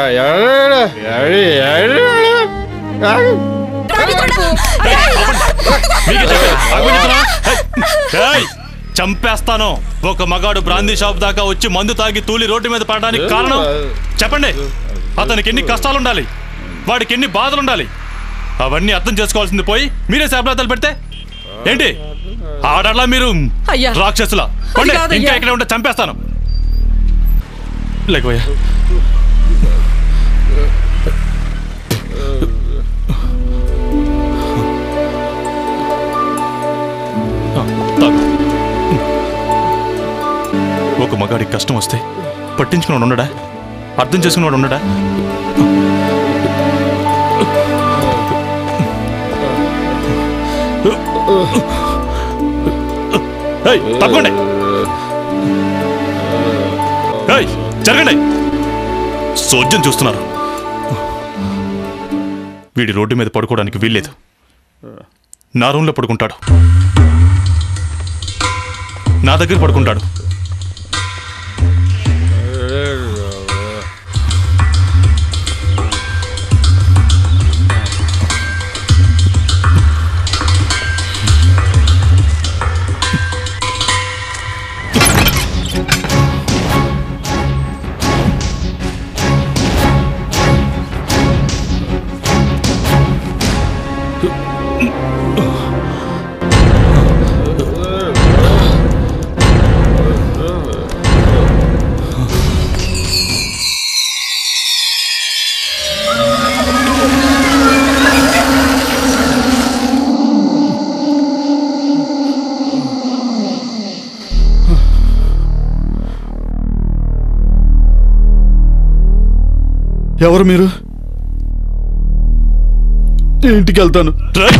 మీకే చెప్పాను. ఆగమని చెప్తున్నా? ఏయ్, చంపేస్తాను ఒక మగాడు బ్రాందీ షాప్ దాకా వచ్చి మందు తాగి తూలి రోడ్డు మీద పడడానికి కారణం చెప్పండి అతనికి ఎన్ని కష్టాలు ఉండాలి వాడికి ఎన్ని బాధలు ఉండాలి అవన్నీ అర్థం చేసుకోవాల్సింది పోయి మీరే శాపలాతలు పెడితే ఏంటి ఆడలా మీరు అయ్యా. రాక్షసులా అది పండి, కాదయ్యా. ఇంకా ఇక్కడ ఉంటే చంపేస్తాను లేకపోయా తాగు. ఒక మగాడికి కష్టం వస్తే పట్టించుకున్నాడు ఉండడా అర్థం చేసుకున్నాడు ఉండడా ఏయ్, తప్పకండి ఏయ్, జరగండి సోద్యం చూస్తున్నారు వీడి రోడ్డు మీద పడుకోవడానికి వీల్లేదు నా రూమ్లో పడుకుంటాడు నా దగ్గర పడుకుంటాడు ఎవరు మీరు ఇంటికి వెళ్తాను రేయ్!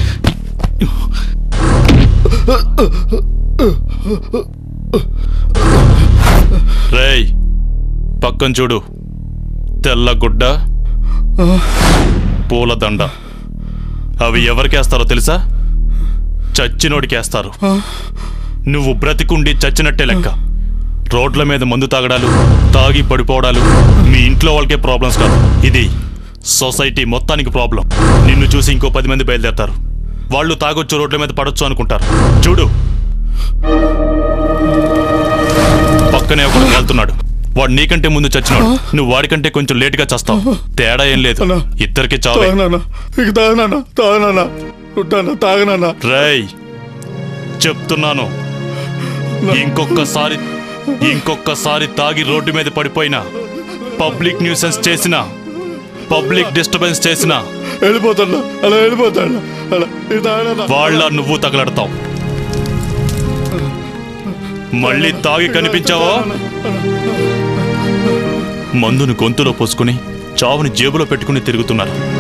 రేయ్ పక్కన చూడు తెల్ల గుడ్డ పూలదండ అవి ఎవరికేస్తారో తెలుసా చచ్చినోడికేస్తారు నువ్వు బ్రతికుండి చచ్చినట్టే లెక్క రోడ్ల మీద మందు తాగడాలు తాగి పడిపోవడాలు మీ ఇంట్లో వాళ్ళకే ప్రాబ్లమ్స్ కాదు ఇది సొసైటీ మొత్తానికి ప్రాబ్లం నిన్ను చూసి ఇంకో పది మంది బయలుదేరతారు వాళ్ళు తాగొచ్చు రోడ్ల మీద పడొచ్చు అనుకుంటారు చూడు పక్కనే ఒకడు వెళ్తున్నాడు వాడు నీకంటే ముందు చచ్చినాడు నువ్వు వాడికంటే కొంచెం లేటుగా చస్తావు తేడా ఏం లేదు అన్నా. ఇద్దరికి చావే తాగనానా ఇక తాగనానా తాగనానా ఉంటానా తాగనానా రేయ్ చెప్తున్నాను ఇంకొకసారి ఇంకొకసారి తాగి రోడ్డు మీద పడిపోయినా పబ్లిక్ న్యూసెన్స్ చేసిన పబ్లిక్ డిస్టర్బెన్స్ చేసిన వెళ్ళిపోతాను అలా వెళ్ళిపోతాను అలా ఇక తాగనానా వాళ్ళ నువ్వు తగలడతావు మళ్ళీ తాగి కనిపించావో మందును గొంతులో పోసుకుని చావుని జేబులో పెట్టుకుని తిరుగుతున్నారు